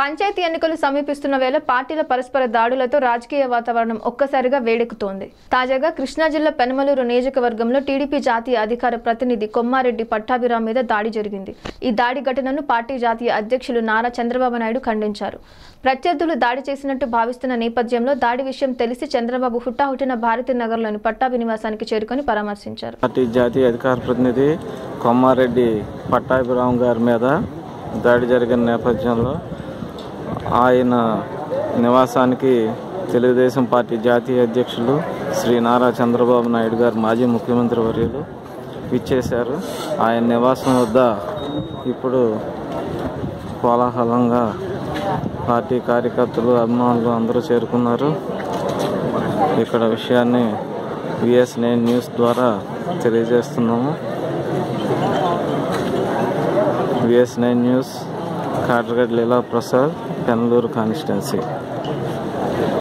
పంచాయతీ ఎన్నికలు సమీపిస్తున్న వేళ పార్టీల పరస్పర దాడులతో రాజకీయ వాతావరణం ఒక్కసారిగా వేడెక్కుతోంది తాజాగా కృష్ణా జిల్లా పెనమలూరు నియోజకవర్గంలో టీడీపీ జాతీయ అధికార ప్రతినిధి కొమ్మారెడ్డి పట్టాభిరామ్ మీద దాడి జరిగింది ఈ దాడి ఘటనను పార్టీ జాతీయ అధ్యక్షులు నారా చంద్రబాబు నాయుడు ఖండించారు ప్రత్యర్థులు దాడి చేసినట్టు భావిస్తున్న నేపథ్యంలో దాడి విషయం తెలిసి చంద్రబాబు హుటాహుటిన భారతీ నగర్లోని పట్టాభి నివాసానికి చేరుకొని పరామర్శించారు పార్టీ జాతీయ అధికార ప్రతినిధి కొమ్మారెడ్డి పట్టాభిరామ్ గారి మీద దాడి జరిగిన నేపథ్యంలో ఆయన నివాసానికి తెలుగుదేశం పార్టీ జాతీయ అధ్యక్షులు శ్రీ నారా చంద్రబాబు నాయుడు గారు మాజీ ముఖ్యమంత్రి వర్యులు ఇచ్చేశారు ఆయన నివాసం వద్ద ఇప్పుడు కోలాహలంగా పార్టీ కార్యకర్తలు అభిమానులు అందరూ చేరుకున్నారు ఇక్కడ విషయాన్ని విఎస్ నైన్ న్యూస్ ద్వారా తెలియజేస్తున్నాము విఎస్ నైన్ న్యూస్ కాటరగడ్ లీలా ప్రసాద్ పెనలూరు కాన్స్టిట్యున్సీ